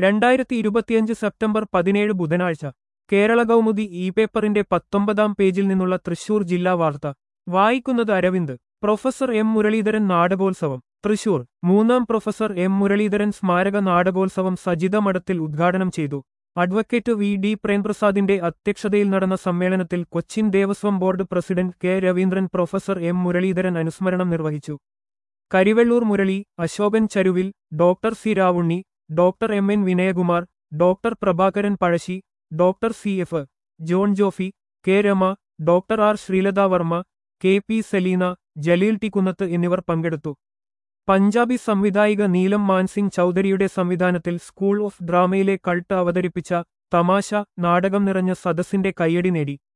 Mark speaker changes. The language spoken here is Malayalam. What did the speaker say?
Speaker 1: രണ്ടായിരത്തി ഇരുപത്തിയഞ്ച് സെപ്റ്റംബർ പതിനേഴ് ബുധനാഴ്ച കേരള കൗമുദി ഇ പേപ്പറിന്റെ പത്തൊമ്പതാം പേജിൽ നിന്നുള്ള തൃശൂർ ജില്ലാ വാർത്ത വായിക്കുന്നത് അരവിന്ദ് പ്രൊഫസർ എം മുരളീധരൻ നാടകോത്സവം തൃശൂർ മൂന്നാം പ്രൊഫസർ എം മുരളീധരൻ സ്മാരക നാടകോത്സവം സജിത മഠത്തിൽ ഉദ്ഘാടനം ചെയ്തു അഡ്വക്കേറ്റ് വി ഡി പ്രേംപ്രസാദിന്റെ അധ്യക്ഷതയിൽ നടന്ന സമ്മേളനത്തിൽ Cochin Devaswom board president K Raveendran professor M Muraleedharan അനുസ്മരണം നിർവഹിച്ചു Karivellur Murali Ashokan Charuvil doctor C Ravunni doctor M N Vinayakumar doctor Prabhakaran Pazhassi doctor C F John Jofy K Rama doctor R Sreelatha Varma K P Saleena Jaleel T Kunnath എന്നിവർ പങ്കെടുത്തു പഞ്ചാബി സംവിധായിക നീലം മാൻസിംഗ് ചൌധരിയുടെ സംവിധാനത്തിൽ സ്കൂൾ ഓഫ് ഡ്രാമയിലെ കൾട്ട് അവതരിപ്പിച്ച തമാശ നാടകം നിറഞ്ഞ സദസ്സിന്റെ കയ്യടി നേടി